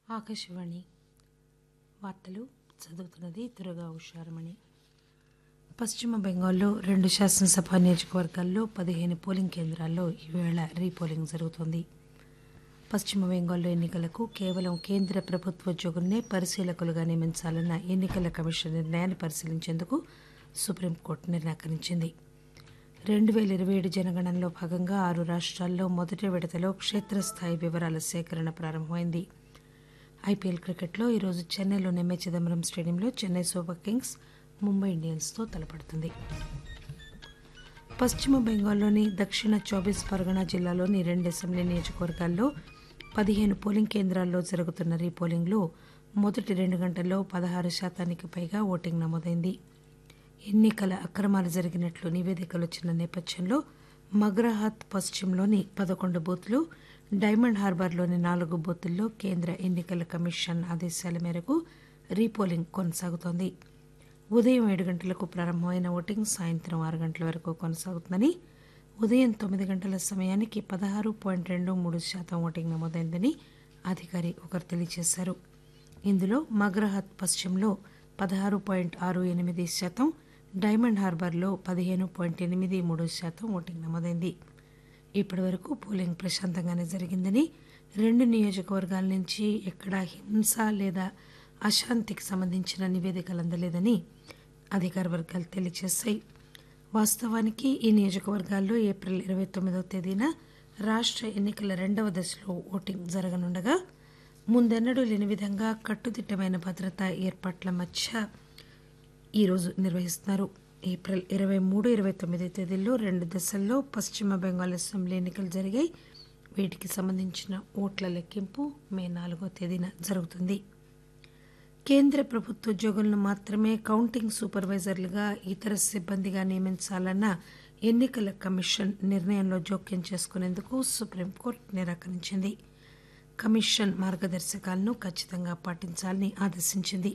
ఆకాశవాణి వార్తలు చదువుతున్నది దుర్గా ఉషారమణి పశ్చిమ బెంగాల్లో రెండు శాసనసభ నియోజకవర్గాల్లో పదిహేను పోలింగ్ కేంద్రాల్లో ఈవేళ రీపోలింగ్ జరుగుతోంది పశ్చిమ బెంగాల్లో ఎన్నికలకు కేవలం కేంద్ర ప్రభుత్వోద్యోగులనే పరిశీలకులుగా నియమించాలన్న ఎన్నికల కమిషన్ నిర్ణయాన్ని పరిశీలించేందుకు సుప్రీంకోర్టు నిరాకరించింది రెండు పేల ఇరవై ఏడు జనగణనలో భాగంగా ఆరు రాష్ట్రాల్లో మొదటి విడతలో క్షేత్రస్థాయి వివరాల సేకరణ ప్రారంభమైంది ఐపీఎల్ క్రికెట్లో ఈరోజు చెన్నైలోని ఎంఏ చిదంబరం స్టేడియంలో చెన్నై సూపర్ కింగ్స్ ముంబై ఇండియన్స్తో తలపడుతుంది పశ్చిమ బెంగాల్లోని దక్షిణ చౌబీస్ పరగనా జిల్లాలోని రెండు అసెంబ్లీ నియోజకవర్గాల్లో పదిహేను పోలింగ్ కేంద్రాల్లో జరుగుతున్న రీపోలింగ్లో మొదటి రెండు గంటల్లో పదహారు శాతానికి పైగా ఓటింగ్ నమోదైంది ఎన్నికల అక్రమాలు జరిగినట్లు నివేదికలు వచ్చిన నేపథ్యంలో మగ్రాహత్ పశ్చిమలోని పదకొండు బూత్లు డైమండ్ హార్బర్లోని నాలుగు బూతుల్లో కేంద్ర ఎన్నికల కమిషన్ ఆదేశాల మేరకు రీపోలింగ్ కొనసాగుతోంది ఉదయం ఏడు గంటలకు ప్రారంభమైన ఓటింగ్ సాయంత్రం ఆరు గంటల వరకు కొనసాగుతుందని ఉదయం తొమ్మిది గంటల సమయానికి పదహారు పాయింట్ రెండు మూడు శాతం ఓటింగ్ నమోదైందని అధికారి ఒకరు తెలియజేశారు ఇందులో మగ్రహత్ పశ్చిమలో పదహారు పాయింట్ ఆరు ఎనిమిది శాతం డైమండ్ హార్బర్లో పదిహేను పాయింట్ ఎనిమిది మూడు శాతం ఓటింగ్ నమోదైంది ఇప్పటి వరకు పోలింగ్ ప్రశాంతంగానే జరిగిందని రెండు నియోజకవర్గాల నుంచి ఎక్కడా హింస లేదా అశాంతికి సంబంధించిన నివేదికలు అందలేదని అధికార వర్గాలు తెలియజేశాయి వాస్తవానికి ఈ నియోజకవర్గాల్లో ఏప్రిల్ ఇరవై తొమ్మిదవ తేదీన రాష్ట్ర ఎన్నికల రెండవ దశలో ఓటింగ్ జరగనుండగా ముందెన్నడూ లేని విధంగా కట్టుదిట్టమైన భద్రతా ఏర్పాట్ల మధ్య ఈరోజు నిర్వహిస్తున్నారు ఏప్రిల్ ఇరవై మూడు ఇరవై తొమ్మిది తేదీల్లో రెండు దశల్లో పశ్చిమ బెంగాల్ అసెంబ్లీ ఎన్నికలు జరిగాయి వీటికి సంబంధించిన ఓట్ల లెక్కింపు మే నాలుగో తేదీన జరుగుతుంది కేంద్ర ప్రభుత్వ ఉద్యోగులను మాత్రమే కౌంటింగ్ సూపర్వైజర్లుగా ఇతర సిబ్బందిగా నియమించాలన్న ఎన్నికల కమిషన్ నిర్ణయంలో జోక్యం చేసుకునేందుకు సుప్రీంకోర్టు నిరాకరించింది కమిషన్ మార్గదర్శకాలను ఖచ్చితంగా పాటించాలని ఆదేశించింది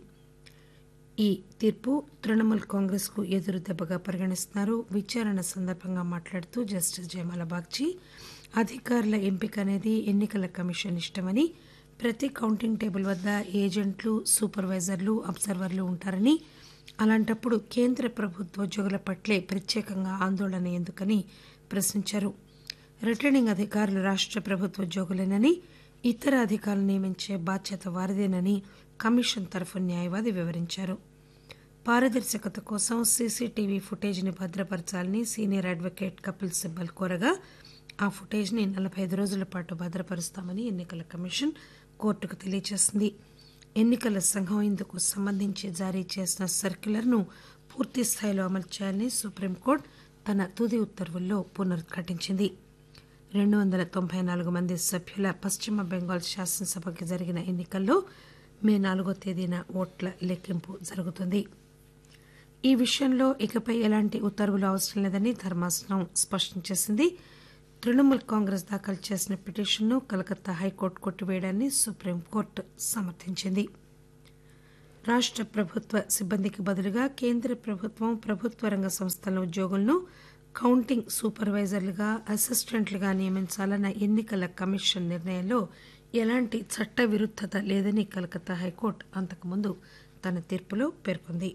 ఈ తీర్పు తృణమూల్ కాంగ్రెస్ కు ఎదురు దెబ్బగా పరిగణిస్తున్నారు విచారణ సందర్భంగా మాట్లాడుతూ జస్టిస్ జయమాల బాగ్చి అధికారుల ఎంపిక అనేది ఎన్నికల కమిషన్ ఇష్టమని ప్రతి కౌంటింగ్ టేబుల్ వద్ద ఏజెంట్లు సూపర్వైజర్లు అబ్జర్వర్లు ఉంటారని అలాంటప్పుడు కేంద్ర ప్రభుత్వ ఉద్యోగుల పట్లే ప్రత్యేకంగా ఆందోళన ఎందుకని ప్రశ్నించారు రిటర్నింగ్ అధికారులు రాష్ట్ర ప్రభుత్వ ఉద్యోగులేనని ఇతర అధికారులు నియమించే బాధ్యత వారిదేనని కమిషన్ తరఫు న్యాయవాది వివరించారు పారదర్శకత కోసం సీసీటీవీ ఫుటేజ్ని భద్రపరచాలని సీనియర్ అడ్వకేట్ కపిల్ సిబ్బల్ కోరగా ఆ ఫుటేజ్ని నలభై ఐదు రోజుల పాటు భద్రపరుస్తామని ఎన్నికల కమిషన్ కోర్టుకు తెలియజేసింది ఎన్నికల సంఘం ఇందుకు సంబంధించి జారీ చేసిన సర్క్యులర్ను పూర్తి స్థాయిలో అమలు చేయాలని సుప్రీంకోర్టు తన తుది ఉత్తర్వుల్లో పునరుద్ఘాటించింది రెండు వందల తొంభై నాలుగు మంది సభ్యుల పశ్చిమ బెంగాల్ శాసనసభకి జరిగిన ఎన్నికల్లో మే నాలుగో తేదీన ఓట్ల లెక్కింపు జరుగుతుంది ఈ విషయంలో ఇకపై ఎలాంటి ఉత్తర్వులు అవసరం లేదని ధర్మాసనం స్పష్టం చేసింది తృణమూల్ కాంగ్రెస్ దాఖలు చేసిన పిటిషన్ను కలకత్తా హైకోర్టు కొట్టివేయడాన్ని సుప్రీంకోర్టు సమర్థించింది రాష్ట్ర ప్రభుత్వ సిబ్బందికి బదులుగా కేంద్ర ప్రభుత్వం ప్రభుత్వ రంగ సంస్థల ఉద్యోగులను కౌంటింగ్ సూపర్వైజర్లుగా అసిస్టెంట్లుగా నియమించాలన్న ఎన్నికల కమిషన్ నిర్ణయంలో ఎలాంటి చట్ట విరుద్దత లేదని కలకత్తా హైకోర్టు అంతకుముందు తన తీర్పులో పేర్కొంది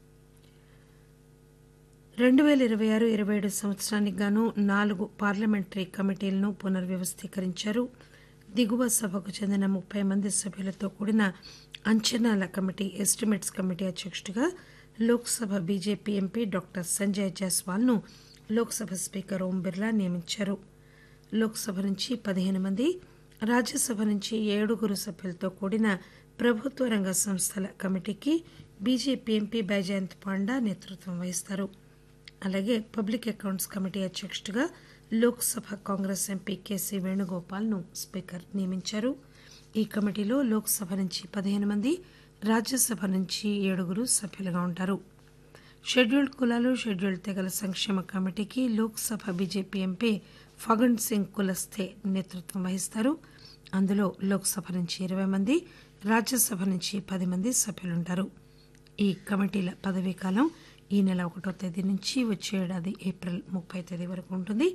రెండు పేల ఇరవై ఆరు ఇరవై ఏడు సంవత్సరానికి గాను నాలుగు పార్లమెంటరీ కమిటీలను పునర్వ్యవస్థీకరించారు దిగువ సభకు చెందిన ముప్పై మంది సభ్యులతో కూడిన అంచనాల కమిటీ ఎస్టిమేట్స్ కమిటీ అధ్యక్షుడిగా Lok Sabha BJP MP doctor Sanjay జైస్వాల్ను లోక్సభ స్పీకర్ ఓం బిర్లా నియమించారు లోక్సభ నుంచి పదిహేను మంది రాజ్యసభ నుంచి ఏడుగురు సభ్యులతో కూడిన ప్రభుత్వ రంగ సంస్థల కమిటీకి బీజేపీ ఎంపీ బైజయంత్ పాండా నేతృత్వం వహిస్తారు అలాగే పబ్లిక్ అకౌంట్స్ కమిటీ అధ్యక్షుడిగా లోక్సభ కాంగ్రెస్ ఎంపీ కేసీ వేణుగోపాల్ను స్పీకర్ నియమించారు ఈ కమిటీలో లోక్సభ నుంచి పదిహేను మంది రాజ్యసభ నుంచి ఏడుగురు సభ్యులుగా ఉంటారు షెడ్యూల్డ్ కులాలు షెడ్యూల్డ్ తెగల సంక్షేమ కమిటీకి లోక్సభ బీజేపీ ఎంపీ ఫగన్ సింగ్ కులస్తే నేతృత్వం వహిస్తారు అందులో లోక్సభ నుంచి ఇరవై మంది రాజ్యసభ నుంచి పది మంది సభ్యులుంటారు ఈ కమిటీల పదవీకాలం ఈ నెల ఒకటో తేదీ నుంచి వచ్చే ఏడాది ఏప్రిల్ ముప్పై తేదీ వరకు ఉంటుంది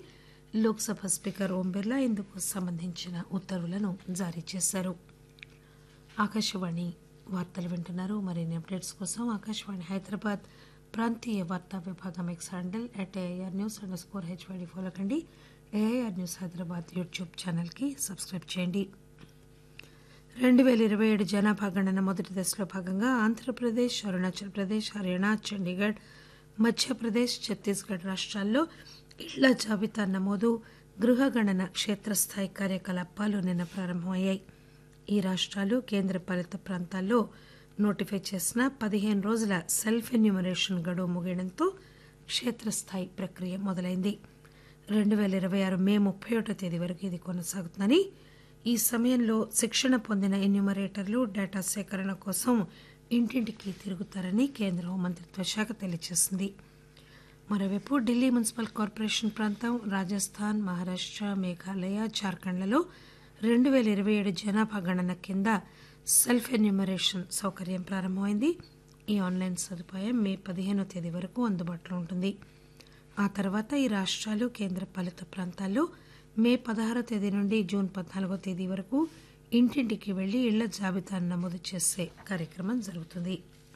లోక్సభ స్పీకర్ ఓం బిర్లా ఇందుకు సంబంధించిన ఉత్తర్వులను జారీ చేశారు ఆకాశవాణి వార్తలు వింటున్నారు మరిన్ని అప్డేట్స్ కోసం ఆకాశవాణి హైదరాబాద్ ప్రాంతీయ వార్తా విభాగం X handle at AIR news underscore HYD follow కండి ఏఐఆర్ న్యూస్ హైదరాబాద్ యూట్యూబ్ ఛానల్కి సబ్స్క్రైబ్ చేయండి రెండు పేల ఇరవై ఏడు జనాభా గణన మొదటి దశలో భాగంగా ఆంధ్రప్రదేశ్ అరుణాచల్ ప్రదేశ్ హర్యానా చండీగఢ్ మధ్యప్రదేశ్ ఛత్తీస్గఢ్ రాష్ట్రాల్లో ఇళ్ల జాబితా నమోదు గృహ గణన క్షేత్రస్థాయి కార్యకలాపాలు నిన్న ప్రారంభమయ్యాయి ఈ రాష్ట్రాలు కేంద్రపాలిత ప్రాంతాల్లో నోటిఫై చేసిన పదిహేను రోజుల సెల్ఫ్ ఎన్యూమరేషన్ గడువు ముగియడంతో క్షేత్రస్థాయి ప్రక్రియ మొదలైంది రెండు పేల ఇరవై ఆరు మే ముప్పై ఒకటో తేదీ వరకు ఇది కొనసాగుతుందని ఈ సమయంలో శిక్షణ పొందిన ఎన్యూమరేటర్లు డేటా సేకరణ కోసం ఇంటింటికి తిరుగుతారని కేంద్ర హోంమంత్రిత్వ శాఖ తెలియజేసింది మరోవైపు ఢిల్లీ మున్సిపల్ కార్పొరేషన్ ప్రాంతం రాజస్థాన్ మహారాష్ట మేఘాలయ జార్ఖండ్లలో రెండు పేల ఇరవై ఏడు జనాభా గణన కింద సెల్ఫ్ ఎన్యూమరేషన్ సౌకర్యం ప్రారంభమైంది ఈ ఆన్లైన్ సదుపాయం మే పదిహేనో తేదీ వరకు అందుబాటులో ఉంటుంది ఆ తర్వాత ఈ రాష్ట్రాలు కేంద్రపాలిత ప్రాంతాల్లో మే పదహారో తేదీ నుండి జూన్ పద్నాలుగో తేదీ వరకు ఇంటింటికి వెళ్లి ఇళ్ల జాబితాను నమోదు చేసే కార్యక్రమం జరుగుతుంది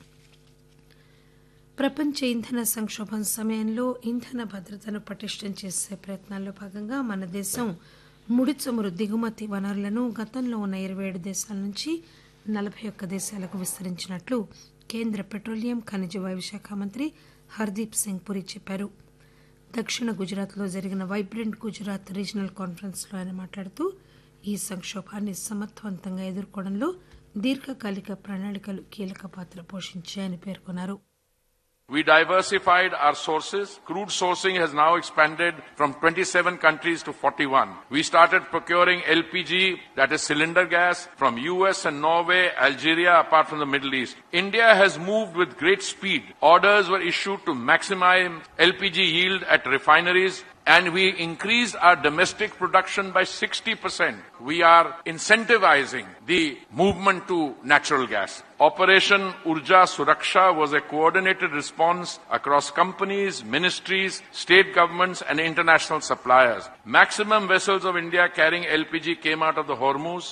ప్రపంచ ఇంధన సంక్షోభం సమయంలో ఇంధన భద్రతను పటిష్టం చేసే ప్రయత్నాల్లో భాగంగా మన దేశం ముడి చమురు దిగుమతి వనరులను గతంలో ఉన్న ఇరవై ఏడు దేశాల నుంచి నలభై ఒక్క దేశాలకు విస్తరించినట్లు కేంద్ర పెట్రోలియం ఖనిజ వాయు శాఖ మంత్రి హర్దీప్ సింగ్ పురి చెప్పారు దక్షిణ గుజరాత్లో జరిగిన వైబ్రెంట్ గుజరాత్ రీజనల్ కాన్ఫరెన్స్లో ఆయన మాట్లాడుతూ ఈ సంక్షోభాన్ని సమర్థవంతంగా ఎదుర్కోవడంలో దీర్ఘకాలిక ప్రణాళికలు కీలక పాత్ర పోషించాయని పేర్కొన్నారు We diversified our sources. Crude sourcing has now expanded from 27 countries to 41. We started procuring LPG, that is cylinder gas, from US and Norway, Algeria, apart from the Middle East. India has moved with great speed. Orders were issued to maximize LPG yield at refineries and we increased our domestic production by 60%. We are incentivizing the movement to natural gas. Operation Urja Suraksha was a coordinated response across companies, ministries, state governments and international suppliers. Maximum vessels of India carrying LPG came out of the Hormuz.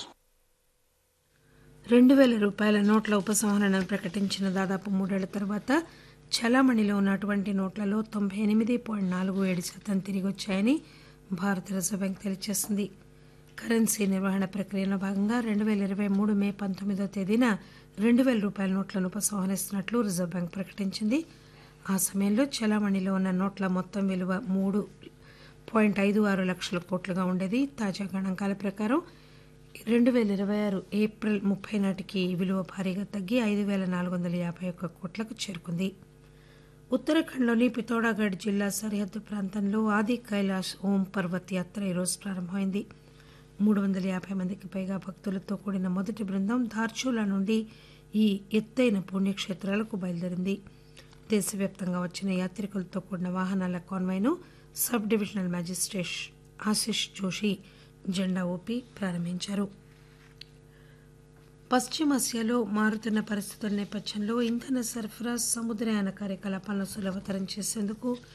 రెండు వేల రూపాయల నోట్ల ఉపసంహరణను ప్రకటించిన దాదాపు మూడేళ్ల తర్వాత చలామణిలో ఉన్నటువంటి నోట్లలో తొంభై ఎనిమిది పాయింట్ నాలుగు ఏడు శాతం తిరిగి వచ్చాయని భారత రిజర్వ్ బ్యాంక్ తెలియజేసింది కరెన్సీ నిర్వహణ ప్రక్రియలో భాగంగా రెండు వేల ఇరవై మూడు మే పంతొమ్మిదో తేదీన రెండు వేల రూపాయల నోట్లను ఉపసంహరిస్తున్నట్లు రిజర్వ్ బ్యాంక్ ప్రకటించింది ఆ సమయంలో చలామణిలో ఉన్న నోట్ల మొత్తం విలువ మూడు పాయింట్ ఐదు ఆరు లక్షల కోట్లుగా ఉండేది తాజా గణాంకాల ప్రకారం రెండు వేల ఇరవై ఆరు ఏప్రిల్ ముప్పై నాటికి ఈ విలువ భారీగా తగ్గి ఐదు వేల నాలుగు వందల యాభై ఒక్క కోట్లకు చేరుకుంది ఉత్తరాఖండ్లోని పితోడాగఢ్ జిల్లా సరిహద్దు ప్రాంతంలో ఆది కైలాష్ ఓం పర్వత్ యాత్ర ఈరోజు ప్రారంభమైంది మూడు వందల యాభై మందికి పైగా భక్తులతో కూడిన మొదటి బృందం ధార్చూలా నుండి ఈ ఎత్తైన పుణ్యక్షేత్రాలకు బయలుదేరింది దేశవ్యాప్తంగా వచ్చిన యాత్రికులతో కూడిన వాహనాల కాన్వాయ్ను sub divisional magistrate Ashish Joshi జెండా ఊపి ప్రారంభించారు పశ్చిమాసియాలో మారుతున్న పరిస్థితుల నేపథ్యంలో ఇంధన సరఫరా సముద్రయాన కార్యకలాపాలను సులభతరం చేసేందుకు